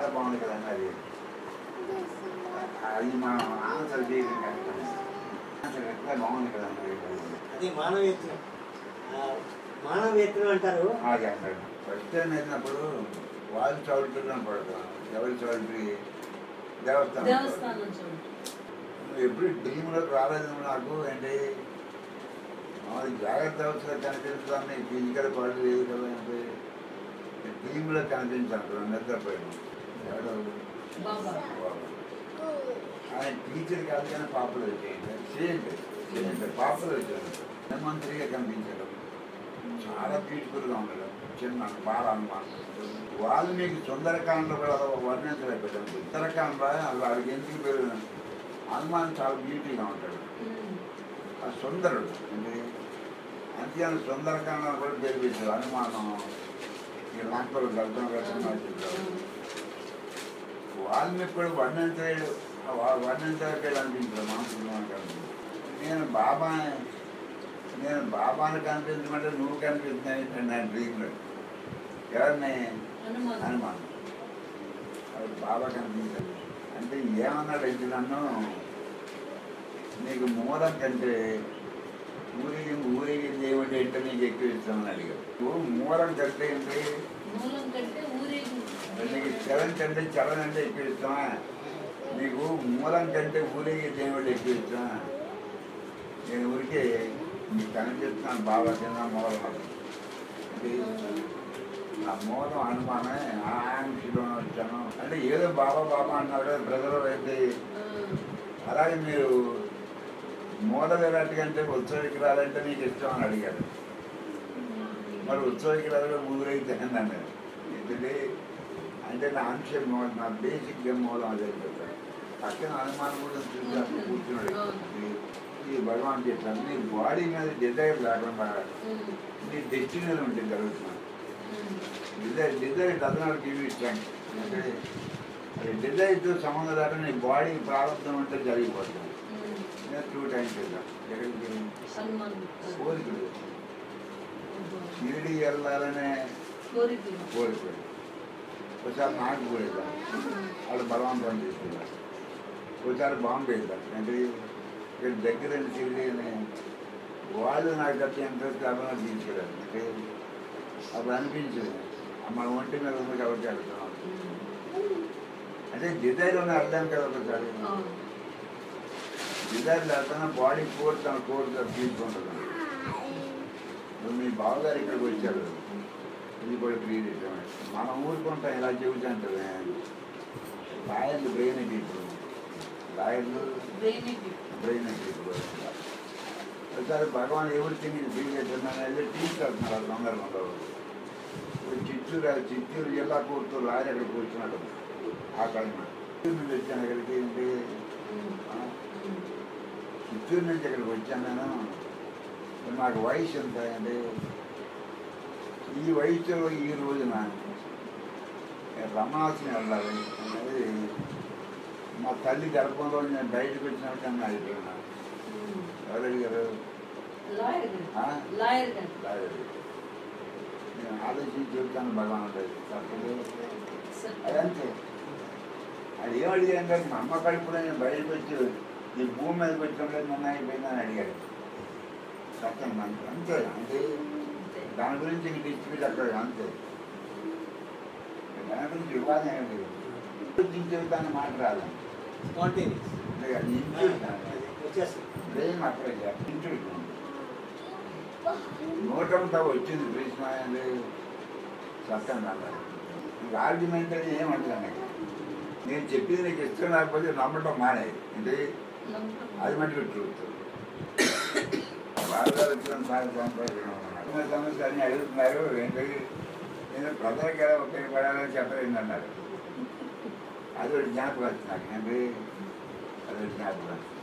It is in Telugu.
చాలా బాగుంది కదండి అది అది మనం ఆన్సర్ చేయడం కష్టం ఆన్సర్ ఎట్లా బాగుంది కదండి అది మానవీయత్వం ఆ, మానవీయత్వం అంటారు అది అంటాడు ఫస్ట్ టైం వెళ్ళినప్పుడు వాళ్ళు చౌల్ట్రీలో పడతాం ఎవరి చౌల్ట్రీ దేవస్థానం దేవస్థానం చూడండి నువ్వు ఎప్పుడు డ్రీమ్లోకి రాలేదు నాకు ఏంటి మాది జాగ్రత్త అవసరం కనిపిస్తాను ఫిజికల్ బాడీ లేదు కదా అంటే డ్రీమ్లో కనిపించాను నిద్రపోయాను ఎవడో బాబా ఆయన టీచర్ కాదు కానీ పాపులర్ చేయండి చేయండి చేయండి పాపులర్ చేయండి హనుమంతుడిగా కనిపించాడు చాలా బ్యూటిఫుల్గా ఉండడు చిన్న బాల హనుమాన్ వాల్మీకి సుందరకాండలో కూడా వర్ణించలేకపోయాడు సుందరకాండ వాడికి ఎందుకు పేరు హనుమాన్ చాలా బ్యూటీగా ఉంటాడు ఆ సుందరుడు అంటే అంత్యాన్ని సుందరకాండం కూడా పేరు పెట్టాడు హనుమానం ఈ లంకలు గర్భం రచన వాల్మీకి కూడా వర్ణించలేడు వా- వర్ణించలేడు అనిపించాడు మనసు నేను బాబా నేను బాబాని కనిపించమంటే నువ్వు కనిపిస్తున్నాయి నా డ్రీమ్లో ఎవరిని హనుమాన్ హనుమాన్ అది బాబా కనిపించాడు అంటే ఏమన్నాడు ఏంటి నన్ను నీకు మూలం కంటే ఊరికి ఊరికి దేవుడి అంటే నీకు ఎక్కువ ఇస్తామని అడిగాడు నువ్వు మూలం కంటే ఏంటి మూలం కంటే ఊరేగి నీకు చలం కంటే చలం అంటే ఎక్కువ ఇస్తామా నీకు మూలం కంటే ఊరికి దేవుడు ఎక్కువ ఇస్తామా నేను ఊరికే నీకు కనిపిస్తున్నాను బాబా కింద మూలం అది. అంటే నా మూలం అనుమానమే ఆంక్షలో వచ్చాను అంటే ఏదో బాబా బాబా అన్నారు కదా ప్రజలు అయితే అలాగే మీరు మూల విరాట్ కంటే ఉత్సవ విగ్రహాలంటే నీకు ఇష్టం అని అడిగారు మరి ఉత్సవ విగ్రహాలు ఊరైతే అన్నాను ఎందుకంటే అంటే నా అంశం మూలం నా బేసిక్ మూలం అదే చెప్పారు పక్కన అనుమానం కూడా చూసి కూర్చున్నాడు ఈ- ఈ భగవాన్ చెప్పాను నీ బాడీ మీద డిజైర్ లేకుండా నీ డెస్టినీలో ఉంటుంది జరుగుతున్నాను డిజైర్ డిజైర్ డజనాడు గివ్ ఇష్టం అంటే అది డిజైర్తో సంబంధం లేకుండా నీ బాడీ ప్రారంభం అంటే జరిగిపోతుంది నేను టూ టైమ్స్ వెళ్దాం ఎక్కడికి హనుమాన్ కోరికలు షిరిడి వెళ్ళాలనే కోరిక కోరికలు ఒకసారి నాకు పోయేద్దాం వాళ్ళు బలవంతం తీసుకెళ్ళారు ఒకసారి బాంబే వెళ్దాం అంటే ఇక్కడ దగ్గర షిరిడి అని వాళ్ళు నాకు గట్టి ఇంట్రెస్ట్ కావాలని తీసుకెళ్ళారు అంటే అప్పుడు అనిపించింది మన ఒంటి మీద ఉంది కాబట్టి వెళ్తున్నాం అంటే డిజైర్ ఉన్న అర్థం కదా ఒకసారి డిజైర్ లేకపోయినా బాడీ కోర్ తన కోర్ తీసుకుంటుంది ఇప్పుడు మీ బావగారు ఇక్కడికి వచ్చారు ఇది కూడా క్రియేట్ చేసాము మనం ఊరుకుంటాం ఇలా చెబుతుంటుంది లాయర్లు బ్రెయిన్ ఇప్పుడు లాయర్లు బ్రెయిన్ బ్రెయిన్ ఇప్పుడు ఒకసారి భగవాన్ ఎవ్రీథింగ్ ఇది ఫీల్ చేస్తున్నాను వెళ్ళి తీసుకెళ్తున్నారు అందరు అందరూ ఇప్పుడు చిత్తూరు చిత్తూరు జిల్లా కోర్టు లాయర్ అక్కడ కూర్చున్నాడు ఆ కలిమ చిత్తూరు నుంచి వచ్చాను ఇక్కడికి ఏంటి ఆ, చిత్తూరు నుంచి ఇక్కడికి వచ్చాను నేను ఇప్పుడు నాకు వయసు ఎంత అంటే ఈ వయసులో ఈ రోజున నేను రమణాసిని వెళ్ళాలి అనేది మా తల్లి గర్భంలో నేను బయటకు వచ్చినట్టు అయిపోయినా ఎవరు అడిగారు లాయర్ ఆ? లాయర్ గారు లాయర్ నేను ఆలోచించి చెప్తాను భగవాన్ ఉంటుంది తప్పదు అది అంతే అది ఏం అడిగాను కానీ మా అమ్మ కడుపులో నేను బయటకు వచ్చి ఈ భూమి మీదకి వచ్చినప్పుడు నన్ను అయిపోయిందని అడిగాడు సత్యం మనకు అంతే అంటే దాని గురించి ఇంక డిస్ట్రిబ్యూట్ అక్కడ అంతే దాని గురించి వివాదం ఏం లేదు ఆలోచించే దాన్ని మాట రాదు స్పాంటేనియస్ వచ్చేస్తుంది బ్రెయిన్ అక్కడ ఇంటికి నోటంతా వచ్చింది కృష్ణ అనేది సత్యం అన్నారు ఇంకా ఆర్గ్యుమెంట్ అని ఏమంటాను నాకు నేను చెప్పింది నీకు ఇష్టం లేకపోతే నమ్మటం మానే అంటే అది మటుకు ట్రూత్ బాగా వచ్చిన సార్ సంపాదించిన సమస్య అన్ని అడుగుతున్నారు ఏంటి నేను ప్రజలకు ఎలా ఉపయోగపడాలని చెప్పలేదు అన్నారు అది ఒకటి జ్ఞాపకం వచ్చింది నాకు ఏంటి అది ఒకటి జ్ఞాపకం వచ్చింది